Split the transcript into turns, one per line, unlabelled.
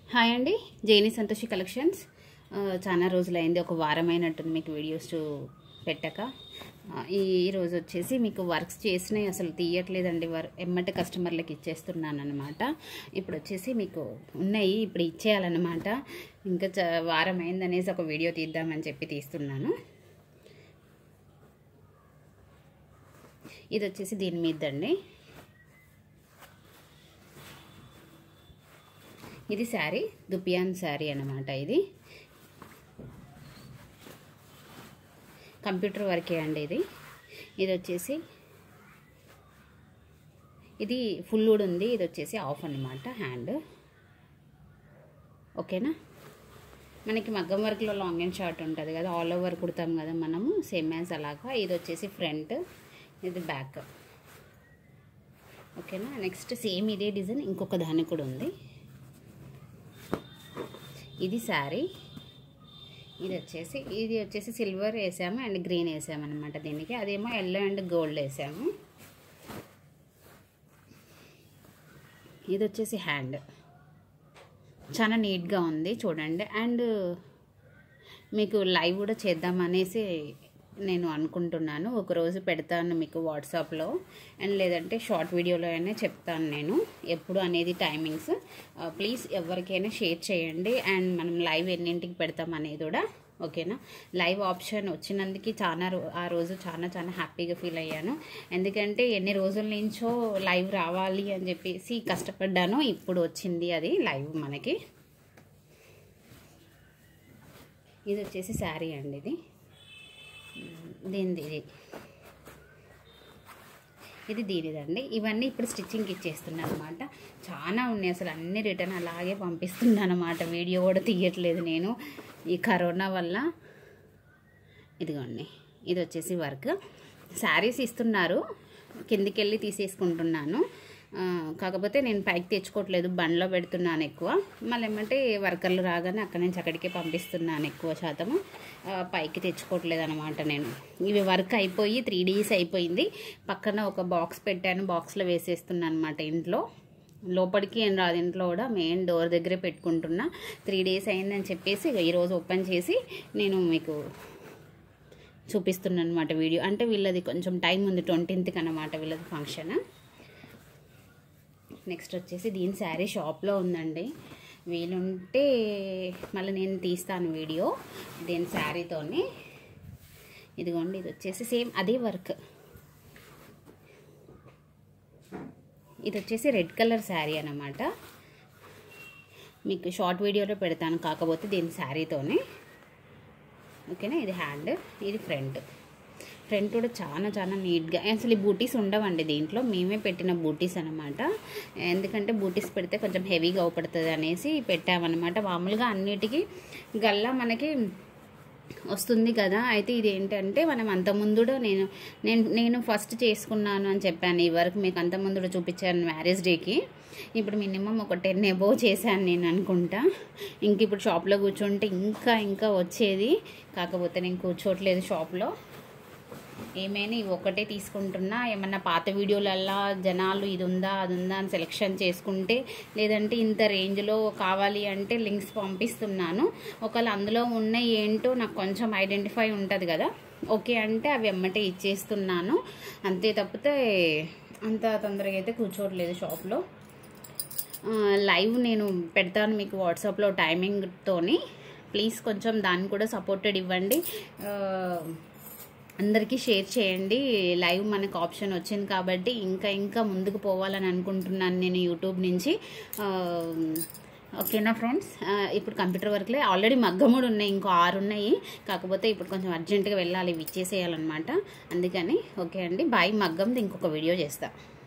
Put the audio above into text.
hi అండి జైని Santoshi collections ఆ, చాలా రోజులైంది ఒక వారం అయినట్టుంది మీకు వీడియోస్ పెట్టక ఆ, ఈ రోజు వచ్చేసి మీకు వర్క్స్ చేసినవి అసలు తీయట్లేదండి వర్ ఎమ్మటి కస్టమర్లకు ఇచ్చేస్తున్నాను అనమాట ఇప్పుడు వచ్చేసి మీకు ఉన్నాయి ఇప్పుడు ఇచ్చేయాలన్నమాట ఇంకా చ- వారం అయిందనేసి ఒక వీడియో తీద్దామని చెప్పి తీస్తున్నాను ఇది వచ్చేసి దీని మీద అండి ఇది శారీ దుపియాన్ శారీ అన్నమాట ఇది కంప్యూటర్ వర్కే అండి ఇది ఇది వచ్చేసి ఇది ఫుల్ వుడ్ ఉంది ఇది వచ్చేసి ఆఫ్ అన్నమాట హ్యాండ్ ఓకేనా మనకి మగ్గం వర్క్లో లాంగ్ అండ్ షార్ట్ ఉంటుంది కదా ఆల్ ఓవర్ కుడతాం కదా మనము సేమ్ యాజ్ అలాగా ఇది వచ్చేసి ఫ్రంట్ ఇది బ్యాక్ ఓకేనా నెక్స్ట్ సేమ్ ఇదే డిజైన్ ఇంకొక దాని కూడా ఉంది ఇది శారీ ఇది వచ్చేసి ఇది వచ్చేసి సిల్వర్ వేసాము అండ్ గ్రీన్ వేసాము అనమాట దీనికి అదేమో ఎల్లో అండ్ గోల్డ్ వేసాము ఇది వచ్చేసి హ్యాండ్ చాలా నీట్గా ఉంది చూడండి అండ్ మీకు లైవ్ కూడా చేద్దామనేసి నేను అనుకుంటున్నాను ఒకరోజు పెడతాను మీకు వాట్సాప్లో అండ్ లేదంటే షార్ట్ వీడియోలో అయినా చెప్తాను నేను ఎప్పుడు అనేది టైమింగ్స్ ప్లీజ్ ఎవరికైనా షేర్ చేయండి అండ్ మనం లైవ్ ఎన్నింటికి పెడతాం అనేది కూడా ఓకేనా లైవ్ ఆప్షన్ వచ్చినందుకు చాలా రో- ఆ రోజు చాలా చాలా హ్యాపీగా ఫీల్ అయ్యాను ఎందుకంటే ఎన్ని రోజుల నుంచో లైవ్ రావాలి అని చెప్పేసి కష్టపడ్డాను ఇప్పుడు వచ్చింది అది లైవ్ మనకి ఇది వచ్చేసి శారీ అండి ఇది దీనిది ఇది ఇది దీనిదండి ఇవన్నీ ఇప్పుడు స్టిచ్చింగ్కి ఇచ్చేస్తున్నాను అనమాట చాలా ఉన్నాయి అసలు అన్ని రిటర్న్ అలాగే పంపిస్తున్నాను అనమాట వీడియో కూడా తీయట్లేదు నేను ఈ కరోనా వల్ల ఇదిగోండి ఇది వచ్చేసి వర్క్ శారీస్ ఇస్తున్నారు కిందికి వెళ్ళి తీసేసుకుంటున్నాను ఆ, కాకపోతే నేను పైకి తెచ్చుకోవట్లేదు బండ్లో పెడుతున్నాను ఎక్కువ మళ్ళీ ఏమంటే వర్కర్లు రాగానే అక్కడి నుంచి అక్కడికి పంపిస్తున్నాను ఎక్కువ శాతము ఆ, పైకి తెచ్చుకోవట్లేదు అనమాట నేను ఇవి వర్క్ అయిపోయి త్రీ డేస్ అయిపోయింది పక్కన ఒక బాక్స్ పెట్టాను బాక్స్లో వేసేస్తున్నాను అనమాట ఇంట్లో లోపలికి ఏం రాదు ఇంట్లో కూడా మెయిన్ డోర్ దగ్గరే పెట్టుకుంటున్నా త్రీ డేస్ అయిందని చెప్పేసి ఇక ఈరోజు ఓపెన్ చేసి నేను మీకు చూపిస్తున్నాను అనమాట వీడియో అంటే వీళ్ళది కొంచెం టైం ఉంది ట్వంటీన్త్కి అన్నమాట వీళ్ళది ఫంక్షన్ నెక్స్ట్ వచ్చేసి దీని శారీ షాప్లో ఉందండి వీలుంటే మళ్ళీ నేను తీస్తాను వీడియో దీని శారీతోని ఇదిగోండి ఇది వచ్చేసి సేమ్ అదే వర్క్ ఇది వచ్చేసి రెడ్ కలర్ శారీ అన్నమాట మీకు షార్ట్ వీడియోలో పెడతాను కాకపోతే దీని శారీతోనే ఓకేనా ఇది హ్యాండ్ ఇది ఫ్రంట్ ఫ్రంట్ కూడా చాలా చాలా నీట్గా అసలు ఈ బూటీస్ ఉండవండి దీంట్లో మేమే పెట్టిన బూటీస్ అనమాట ఎందుకంటే బూటీస్ పెడితే కొంచెం హెవీగా అవుపడుతుంది అనేసి పెట్టామన్నమాట మామూలుగా అన్నిటికీ గల్లా మనకి వస్తుంది కదా అయితే ఇది ఏంటంటే మనం అంత ముందు నేను నేను నేను ఫస్ట్ చేసుకున్నాను అని చెప్పాను ఈ వరకు మీకు అంత ముందు చూపించాను మ్యారేజ్ డేకి ఇప్పుడు మినిమం ఒక టెన్ ఎబోవ్ చేశాను నేను అనుకుంటా ఇంక ఇప్పుడు షాప్లో కూర్చుంటే ఇంకా ఇంకా వచ్చేది కాకపోతే నేను కూర్చోట్లేదు షాప్లో ఏమైనా ఇవి ఒకటే తీసుకుంటున్నా ఏమన్నా పాత వీడియోలల్లా జనాలు ఇది ఉందా అది ఉందా అని సెలెక్షన్ చేసుకుంటే లేదంటే ఇంత రేంజ్లో కావాలి అంటే లింక్స్ పంపిస్తున్నాను ఒకవేళ అందులో ఉన్న ఏంటో నాకు కొంచెం ఐడెంటిఫై ఉంటుంది కదా ఓకే అంటే అవి ఎమ్మటే ఇచ్చేస్తున్నాను అంతే తప్పితే అంత తొందరగా అయితే కూర్చోవట్లేదు షాప్లో ఆ, లైవ్ నేను పెడతాను మీకు వాట్సాప్లో టైమింగ్తోని ప్లీజ్ కొంచెం దాన్ని కూడా సపోర్టెడ్ ఇవ్వండి ఆ, అందరికీ షేర్ చేయండి లైవ్ మనకు ఆప్షన్ వచ్చింది కాబట్టి ఇంకా ఇంకా ముందుకు పోవాలని అనుకుంటున్నాను నేను యూట్యూబ్ నుంచి ఆ, ఓకేనా ఫ్రెండ్స్ ఆ, ఇప్పుడు కంప్యూటర్ వర్క్లే ఆల్రెడీ మగ్గముడు ఉన్నాయి ఇంకో ఆరు ఉన్నాయి కాకపోతే ఇప్పుడు కొంచెం అర్జెంటుగా వెళ్ళాలి ఇవి ఇచ్చేసేయాలన్నమాట అందుకని ఓకే అండి బాయ్ మగ్గంది ఇంకొక వీడియో చేస్తా